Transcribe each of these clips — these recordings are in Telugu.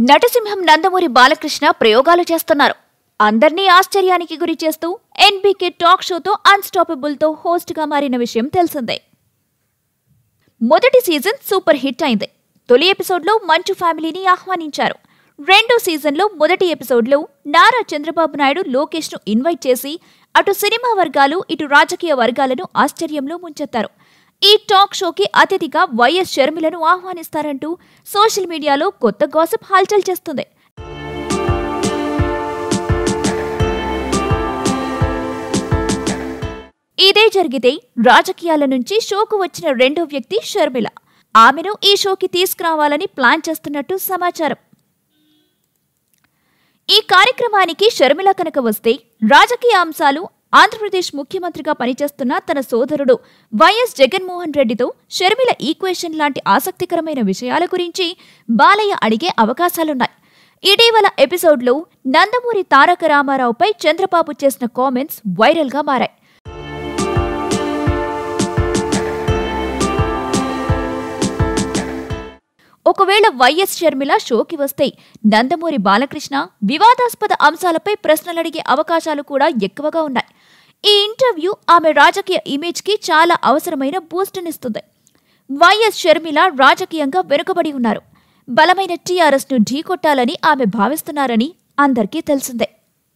నటసింహం నందమూరి బాలకృష్ణ ప్రయోగాలు చేస్తున్నారు అందర్నీ ఆశ్చర్యానికి గురి చేస్తూ ఎన్బీకే టాక్ షోతో అన్స్టాపబుల్ తో హోస్ట్ గా మారిన విషయం తెలిసిందే మొదటి సీజన్ సూపర్ హిట్ అయింది తొలి ఎపిసోడ్లో మంచు ఫ్యామిలీని ఆహ్వానించారు రెండో సీజన్లో మొదటి ఎపిసోడ్లో నారా చంద్రబాబు నాయుడు లోకేష్ను ఇన్వైట్ చేసి అటు సినిమా వర్గాలు ఇటు రాజకీయ వర్గాలను ఆశ్చర్యంలో ముంచెత్తారు ఈ టాక్ షోకి అతిథిగా వైఎస్ షర్మిలను ఆహ్వానిస్తారంటూ సోషల్ మీడియాలో కొత్త గాసిప్ హల్చల్ చేస్తుంది ఇదే జరిగితే రాజకీయాల నుంచి షోకు వచ్చిన రెండో వ్యక్తి షర్మిల ఆమెను ఈ షోకి తీసుకురావాలని ప్లాన్ చేస్తున్నట్టు సమాచారం ఈ కార్యక్రమానికి షర్మిల కనుక వస్తే రాజకీయ అంశాలు ఆంధ్రప్రదేశ్ ముఖ్యమంత్రిగా పనిచేస్తున్న తన సోదరుడు వైఎస్ జగన్మోహన్ రెడ్డితో షర్మిల ఈక్వేషన్ లాంటి ఆసక్తికరమైన విషయాల గురించి బాలయ్య అడిగే అవకాశాలున్నాయి ఇటీవల ఎపిసోడ్లో నందమూరి తారక రామారావుపై చంద్రబాబు చేసిన కామెంట్స్ వైరల్గా మారాయి ఒకవేళ వైఎస్ షర్మిల షోకి వస్తే నందమూరి బాలకృష్ణ వివాదాస్పద అంశాలపై ప్రశ్నలడిగే అవకాశాలు కూడా ఎక్కువగా ఉన్నాయి ఈ ఇంటర్వ్యూ ఆమె రాజకీయ ఇమేజ్కి చాలా అవసరమైన బూస్టునిస్తుంది వైఎస్ షర్మిల రాజకీయంగా వెనుకబడి ఉన్నారు బలమైన టీఆర్ఎస్ను ఢీకొట్టాలని ఆమె భావిస్తున్నారని అందరికీ తెలిసిందే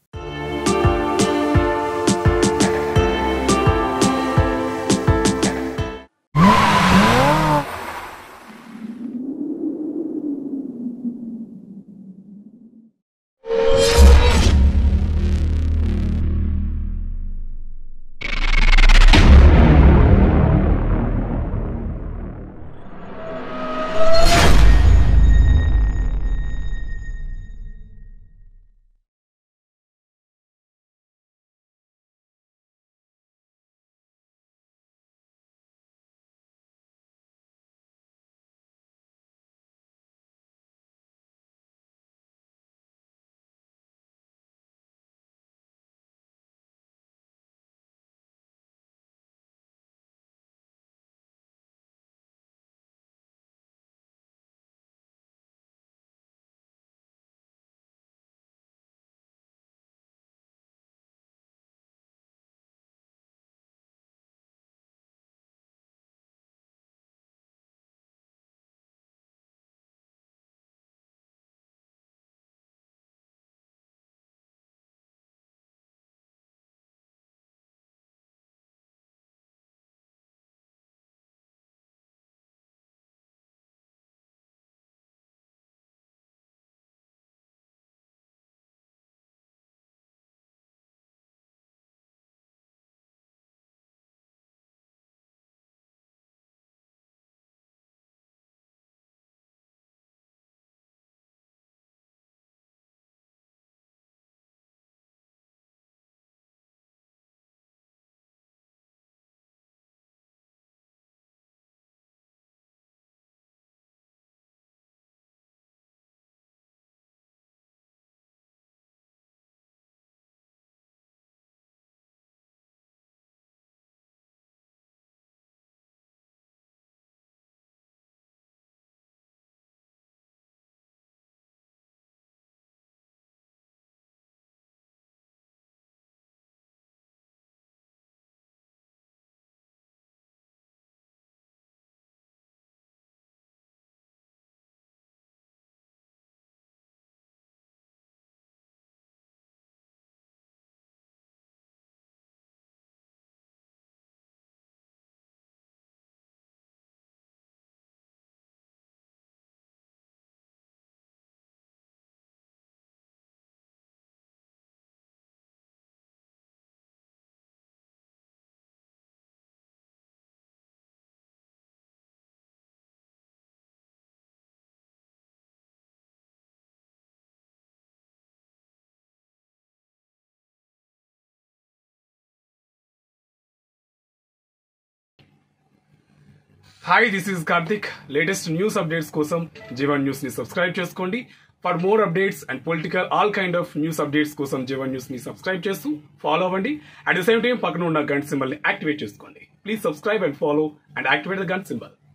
hi this is Karthik latest news updates కోసం జీవన్ న్యూస్ ని సబ్స్క్రైబ్ చేసుకోండి for more updates and political all kind of news updates కోసం జీవన్ న్యూస్ ని సబ్స్క్రైబ్ చేస్తూ ఫాలో అవ్వండి అట్ ద సేమ్ టైం పక్కన ఉన్న గంట సింబల్ ని యాక్టివేట్ చేసుకోండి please subscribe and follow and activate the gun symbol